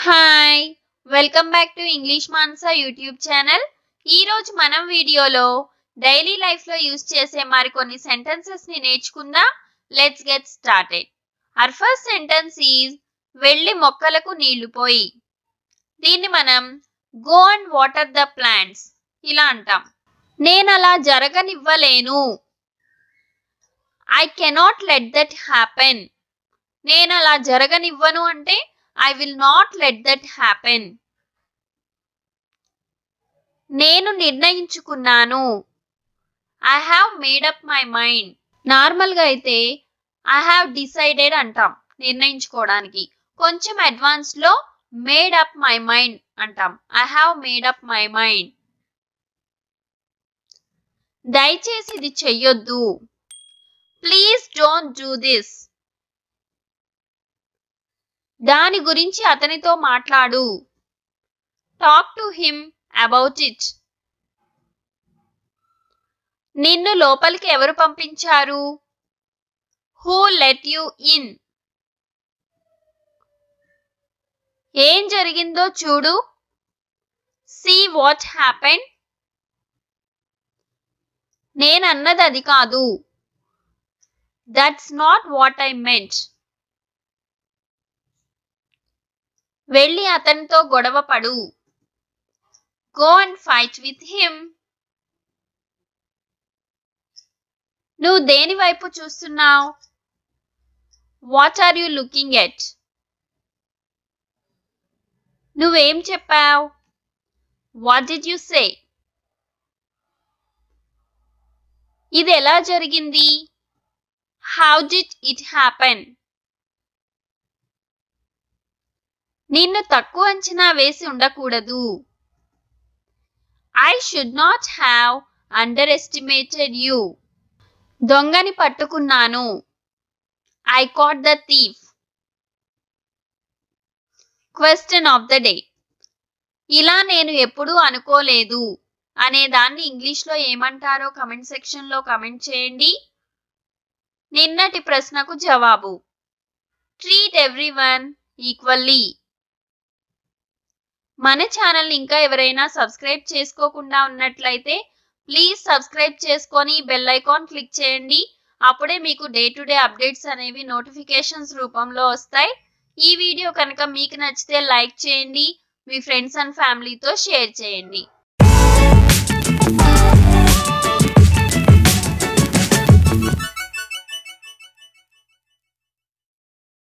hi welcome back to English Mansa YouTube channel ఈ రోజు మనం వీడియోలో డైలీ లైఫ్ లో యూజ్ చేసే మరికొన్ని సెంటెన్సెస్ ని నేర్చుకుందాం let's get started our first sentence is వెళ్ళి మొక్కలకు నీళ్లు పోయి దీన్ని మనం go and water the plants ఇలా అంటాం నేను అలా జరగనివ్వలేను I cannot let that happen నేను అలా జరగనివ్వను అంటే I will not let that happen నేను నిర్ణయించుకున్నాను I have made up my mind నార్మల్గా అయితే ఐ హ్యావ్ డిసైడెడ్ అంటాం నిర్ణయించుకోవడానికి కొంచెం అడ్వాన్స్ లో మేడ్ అప్ మై మైండ్ అంటాం I have made up my mind దయచేసి ఇది చెయ్యొద్దు ప్లీజ్ డోంట్ డూ దిస్ దాని గురించి అతనితో మాట్లాడు talk to him about it నిన్ను లోపలికి ఎవరు పంపించారు హూ లెట్ యు ఇన్ ఏం జరిగిందో చూడు సీ వాట్ హ్యాపెన్ నేనన్నది అది కాదు that's not what I meant వెళ్ళి అతనితో గొడవ పడు go and fight with him నువ్వు దేని వైపు చూస్తున్నావు what are you looking at నువ్వేం చెప్పావు వాట్ డిడ్ యు సే ఇది ఎలా జరిగింది హౌ డిడ్ ఇట్ హ్యాపెన్ నిన్ను తక్కువ అంచనా వేసి ఉండకూడదు I should not have underestimated you దొంగని పట్టుకున్నాను I caught the thief question of the day ఇలా నేను ఎప్పుడూ అనుకోలేదు అనే దాన్ని ఇంగ్లీష్లో ఏమంటారో కమెంట్ సెక్షన్లో కమెంట్ చేయండి నిన్నటి ప్రశ్నకు జవాబు ట్రీట్ ఎవ్రీ వన్ ఈక్వల్లీ మన ఛానల్ ఇంకా ఎవరైనా సబ్స్క్రైబ్ చేసుకోకుండా ఉన్నట్లయితే ప్లీజ్ సబ్స్క్రైబ్ చేసుకొని బెల్ ఐకాన్ క్లిక్ చేయండి అప్పుడే మీకు డే టు డే అప్డేట్స్ అనేవి నోటిఫికేషన్స్ రూపంలో వస్తాయి ఈ వీడియో కనుక మీకు నచ్చితే లైక్ చేయండి మీ ఫ్రెండ్స్ అండ్ ఫ్యామిలీతో షేర్ చేయండి